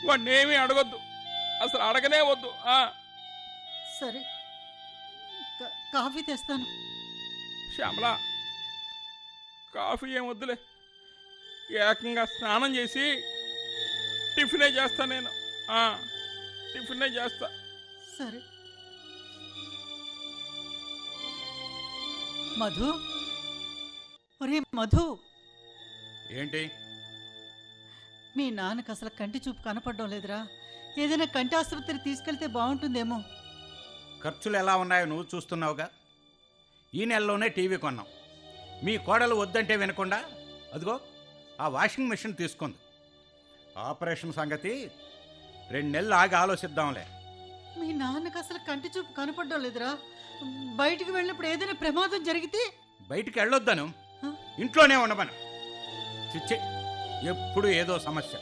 వాడిని ఏమీ అడగొద్దు అసలు అడగనే వద్దు ఆ, సరే కా- కాఫీ తెస్తాను శ్యామల కాఫీ ఏం వద్దులే ఏకంగా స్నానం చేసి టిఫినే చేస్తా నేను ఆ, టిఫినే చేస్తా సరే మధు ఒరే మధు ఏంటి మీ నాన్నకు అసలు కంటి చూపు కనపడడం లేదురా ఏదైనా కంటి ఆసుపత్రి తీసుకెళ్తే బాగుంటుందేమో ఖర్చులు ఎలా ఉన్నాయో నువ్వు చూస్తున్నావుగా ఈ నెలలోనే టీవీ కొన్నాం మీ కోడలు వద్దంటే వినకుండా అదిగో ఆ వాషింగ్ మెషిన్ తీసుకుంది ఆపరేషన్ సంగతి రెండు నెలలు ఆగి ఆలోచిద్దాంలే మీ నాన్నకు అసలు కంటి చూపు కనపడడం లేదురా బయటికి వెళ్ళినప్పుడు ఏదైనా ప్రమాదం జరిగితే బయటికి వెళ్ళొద్దను హ? ఇంట్లోనే ఉండమను చిచ్చి ఎప్పుడు ఏదో సమస్య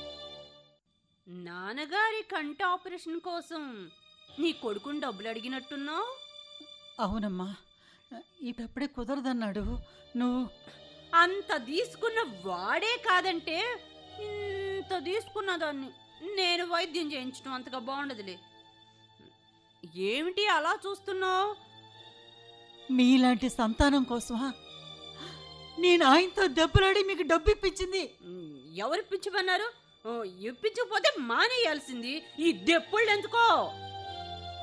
నాన్నగారి కంటి ఆపరేషన్ కోసం నీ కొడుకుని డబ్బులు అడిగినట్టున్నావు అవునమ్మా ఇప్పుడప్పుడే కుదరదన్నాడు నువ్వు అంత తీసుకున్న వాడే కాదంటే ఇంత తీసుకున్న దాన్ని నేను వైద్యం చేయించడం అంతగా బాగుండదులే ఏమిటి అలా చూస్తున్నావు మీలాంటి సంతానం కోసమా నేను ఆయనతో దెబ్బలాడి మీకు డబ్బు ఇప్పించింది ఎవరు ఇప్పించమన్నారు ఓ, ఇప్పించకపోతే మానేయాల్సింది ఈ దెప్పుళ్ళు ఎందుకో